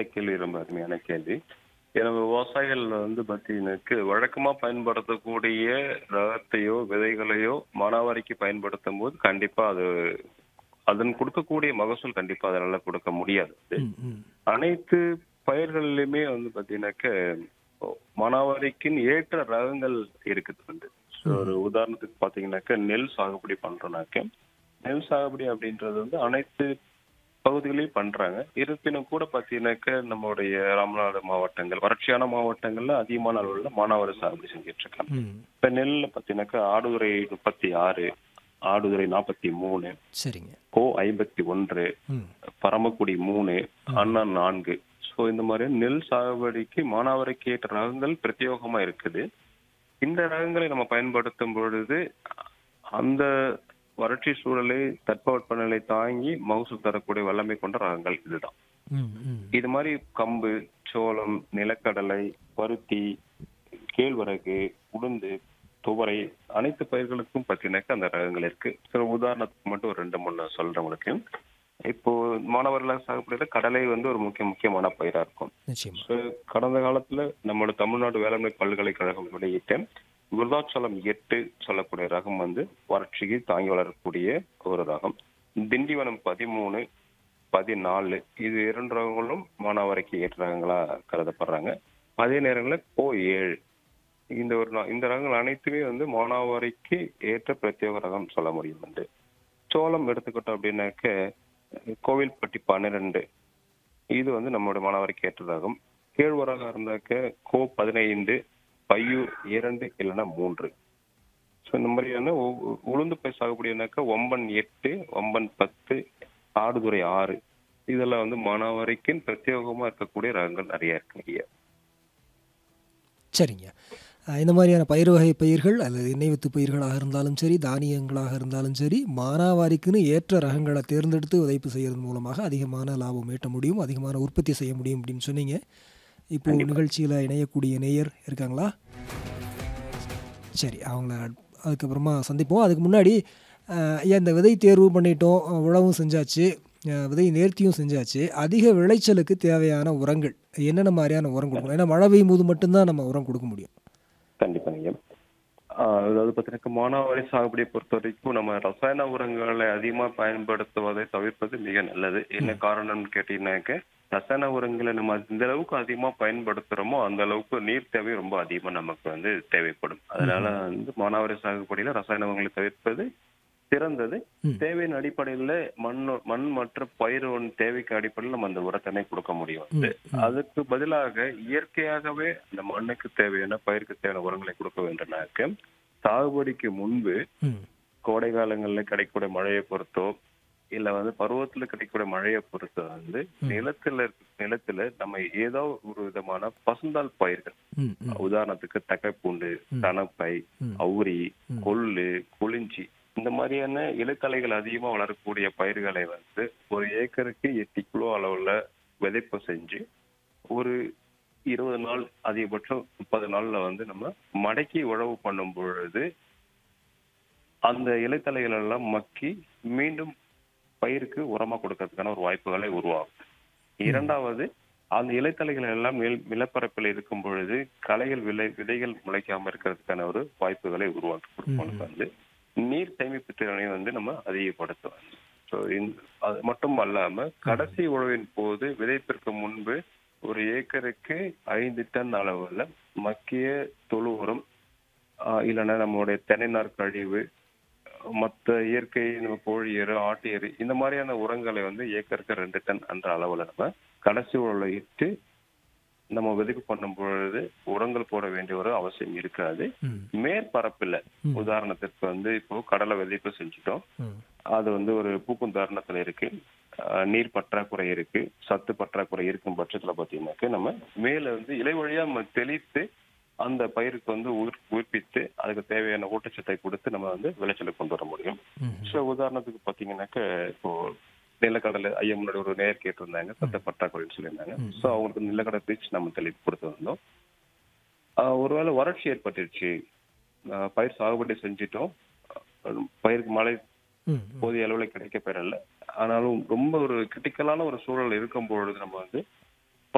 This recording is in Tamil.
கேள்வி ரொம்ப அருமையான கேள்வி ஏன்னா விவசாயிகள் வந்து பார்த்தீங்கன்னாக்கு வழக்கமா பயன்படுத்தக்கூடிய ரகத்தையோ விதைகளையோ மானாவாரிக்கு பயன்படுத்தும் போது கண்டிப்பா அது அதன் கொடுக்கக்கூடிய மகசூல் கண்டிப்பா அதனால கொடுக்க முடியாது ம், ம். அனைத்து பயிர்களிலுமே வந்து பாத்தீங்கன்னாக்க மானாவாரிக்குன்னு ஏற்ற ரகங்கள் இருக்குது வந்து So, ஒரு உதாரணத்துக்கு பாத்தீங்கன்னாக்க நெல் சாகுபடி பண்றோம்னாக்க நெல் சாகுபடி அப்படின்றது வந்து அனைத்து பகுதிகளையும் பண்றாங்க இருப்பினும் கூட பாத்தீங்கன்னாக்க நம்மளுடைய ராமநாடு மாவட்டங்கள் வறட்சியான மாவட்டங்கள்ல அதிகமான அளவுல மானாவாரி சாகுபடி செஞ்சுட்டு இருக்காங்க ம். இப்ப நெல்ல பாத்தீங்கன்னாக்கா ஆடுதுறை முப்பத்தி ஆறு ஆடுதுறை நாற்பத்தி மூணு சரிங்க கோ ஐம்பத்தி ஒன்று ம் பரமக்குடி மூணு அண்ணா நான்கு ஸோ இந்த மாதிரி நெல் சாகுபடிக்கு மானாவாரிக்கு ஏற்ற ரகங்கள் பிரத்யேகமா இருக்குது இந்த ரகங்களை நம்ம பயன்படுத்தும் பொழுது அந்த வறட்சி சூழலை தட்பவெப்பநிலை தாங்கி மகசூல் தரக்கூடிய வல்லமை கொண்ட ரகங்கள் இதுதான் ம் ம் இது மாதிரி கம்பு சோளம் நிலக்கடலை பருத்தி கேழ்வரகு உளுந்து துவரை அனைத்து பயிர்களுக்கும் பார்த்தீங்கன்னாக்கா அந்த ரகங்கள் இருக்கு சில உதாரணத்துக்கு மட்டும் ஒரு ரெண்டு மூணு சொல்றேன் உங்களுக்கு இப்போ மாணவர்களாக சாகுபடியில கடலை வந்து ஒரு முக்கிய முக்கியமான பயிரா இருக்கும் நிச்சயமா So, கடந்த காலத்துல நம்மளோட தமிழ்நாடு வேளாண்மை பல்கலைக்கழகம் வெளியிட்ட விருதாச்சலம் எட்டு சொல்லக்கூடிய ரகம் வந்து வறட்சிக்கு தாங்கி வளரக்கூடிய ஒரு ரகம் திண்டிவனம் பதிமூணு பதினாலு இது இரண்டு ரகங்களும் மானாவாரிக்கு ஏற்ற ரகங்களா கருதப்படுறாங்க அதே நேரங்களில் கோ ஏழு இந்த ஒரு நா- இந்த ரகங்கள் அனைத்துமே வந்து மானாவாரிக்கு ஏற்ற பிரத்யேக ரகம் சொல்ல முடியும் வந்து சோளம் எடுத்துக்கிட்டோம் அப்படின்னாக்க கோவில்பட்டி பன்னிரெண்டு இது வந்து நம்மளோட மாணவருக்கு ஏற்ற ரகம் கேழ்வரகா இருந்தாக்க கோ பதினைந்து பையூர் இரண்டு இல்லைன்னா மூன்று ஸோ இந்த மாதிரியான உ- உளுந்து பயிர் சாகுபடினாக்கா ஒம்பன் எட்டு ஒம்பன் பத்து ஆடுதுறை ஆறு இதெல்லாம் வந்து மானாவாரிக்குன்னு பிரத்யேகமா இருக்கக்கூடிய ரகங்கள் நிறைய இருக்கு ஐயா சரிங்க அஹ் இந்த மாதிரியான பயிர் வகை பயிர்கள் அல்லது எண்ணெய் வித்து பயிர்களாக இருந்தாலும் சரி தானியங்களாக இருந்தாலும் சரி மானாவாரிக்குன்னு ஏற்ற ரகங்களை தேர்ந்தெடுத்து விதைப்பு செய்யறது மூலமாக அதிகமான லாபம் ஈட்ட முடியும் அதிகமான உற்பத்தி செய்ய முடியும் அப்படின்னு சொன்னீங்க இப்போ நிகழ்ச்சியில் இணையக்கூடிய நேயர் இருக்காங்களா சரி அவங்கள அதுக்கப்புறமா சந்திப்போம் அதுக்கு முன்னாடி அஹ், ஐயா இந்த விதை தேர்வு பண்ணிட்டோம் அஹ், உழவும் செஞ்சாச்சு அஹ், விதை நேர்த்தியும் செஞ்சாச்சு அதிக விளைச்சலுக்கு தேவையான உரங்கள் என்னென்ன மாதிரியான உரம் கொடுக்கணும் ஏன்னா மழை பெய்யும் போது மட்டும்தான் நம்ம உரம் கொடுக்க முடியும் கண்டிப்பா ஐயா ஆஹ் அதாவது பார்த்தீங்கன்னா மானாவாரி சாகுபடியை பொறுத்த வரைக்கும் நம்ம ரசாயன உரங்களை அதிகமா பயன்படுத்துவதை தவிர்ப்பது மிக நல்லது என்ன காரணம்னு கேட்டீங்கன்னாக்க ரசாயன உரங்களை நம்ம இந்த அளவுக்கு அதிகமா பயன்படுத்துறோமோ அந்த அளவுக்கு நீர் தேவை ரொம்ப அதிகமா நமக்கு வந்து தேவைப்படும் அதனால வந்து மானாவாரி சாகுபடியில ரசாயன உரங்களை தவிர்ப்பது சிறந்தது ம். தேவையின் அடிப்படையில மண் மண் மற்றும் பயிரோட தேவைக்கு அடிப்படையில் நம்ம அந்த உரத்தினை கொடுக்க முடியும் வந்து அதுக்கு பதிலாக இயற்கையாகவே அந்த மண்ணுக்கு தேவையான பயிருக்கு தேவையான உரங்களை கொடுக்க வேண்டும்னாக்க சாகுபடிக்கு முன்பு ம் கோடை காலங்கள்ல கிடைக்கக்கூடிய மழையை பொறுத்தோ இல்ல வந்து பருவத்துல கிடைக்கக்கூடிய மழையை பொறுத்தோ வந்து நிலத்துல இருக்க- நிலத்துல நம்ம ஏதோ ஒரு விதமான பசுந்தாள் பயிர்கள் ம் ம் உதாரணத்துக்கு தக்கைப்பூண்டு தனப்பை ம். அவுரி கொள்ளு புளிஞ்சி இந்த மாதிரியான இலைத்தலைகள் அதிகமா வளரக்கூடிய பயிர்களை வந்து ஒரு ஏக்கருக்கு எட்டு கிலோ அளவுல விதைப்பு செஞ்சு ஒரு இருபது நாள் அதிகபட்சம் முப்பது நாள்ல வந்து நம்ம மடக்கி உழவு பண்ணும் பொழுது அந்த இலைத்தலைகள் எல்லாம் மக்கி மீண்டும் பயிருக்கு உரமா கொடுக்கறதுக்கான ஒரு வாய்ப்புகளை உருவாகும் இரண்டாவது அந்த இலைத்தலைகள் எல்லாம் நில- நிலப்பரப்பில் இருக்கும் பொழுது களைகள் விளை விதைகள் முளைக்காம இருக்கிறதுக்கான ஒரு வாய்ப்புகளை உருவாக்கி கொடுப்போம் வந்து நீர் சேமிப்பு திறனை வந்து நம்ம அதிகப்படுத்துவோம் ஸோ அது மட்டும் அல்லாம கடைசி உழவின் போது விதைப்பிற்கு முன்பு ஒரு ஏக்கருக்கு ஐந்து டன் அளவுல மக்கிய தொழு உரம் ஆஹ் இல்லைன்னா நம்மளுடைய தென்னைநார் கழிவு மற்ற இயற்கை நம்ம கோழி எரு ஆட்டு எரு இந்த மாதிரியான உரங்களை வந்து ஏக்கருக்கு ரெண்டு டன் என்ற அளவுல நம்ம கடைசி உழவுல இட்டு நம்ம விதைப்பு பண்ணும் பொழுது உரங்கள் போட வேண்டிய ஒரு அவசியம் இருக்காது ம் மேற்பரப்புல உதாரணத்திற்கு வந்து இப்போ கடலை விதைப்பு செஞ்சுட்டோம் ம் அது வந்து ஒரு பூக்கும் தருணத்துல இருக்கு ஆஹ் நீர் பற்றாக்குறை இருக்கு சத்து பற்றாக்குறை இருக்கும் பட்சத்துல பாத்தீங்கன்னாக்க நம்ம மேல வந்து இலை வழியா நம்ம தெளித்து அந்த பயிருக்கு வந்து உயிர் உயிர்ப்பித்து அதுக்கு தேவையான ஊட்டச்சத்தை கொடுத்து நம்ம வந்து விளைச்சலுக்கு கொண்டு வர முடியும் ம் ஸோ உதாரணத்துக்கு பாத்தீங்கன்னாக்க இப்போ நிலக்கடலை ஐயா முன்னாடி ஒரு நேர் கேட்டிருந்தாங்க சத்த பற்றாக்குறைன்னு சொல்லியிருந்தாங்க ஸோ அவங்களுக்கு நிலக்கடலை பீச் நம்ம தெளித்து கொடுத்து வந்தோம் ஆஹ் ஒருவேளை வறட்சி ஏற்பட்டுருச்சு ஆஹ் பயிர் சாகுபடி செஞ்சிட்டோம் ஆஹ் பயிருக்கு மழை ம் ம் போதிய அளவுல கிடைக்க பெறல ஆனாலும் ரொம்ப ஒரு கிரிட்டிக்கலான ஒரு சூழல் இருக்கும் பொழுது நம்ம வந்து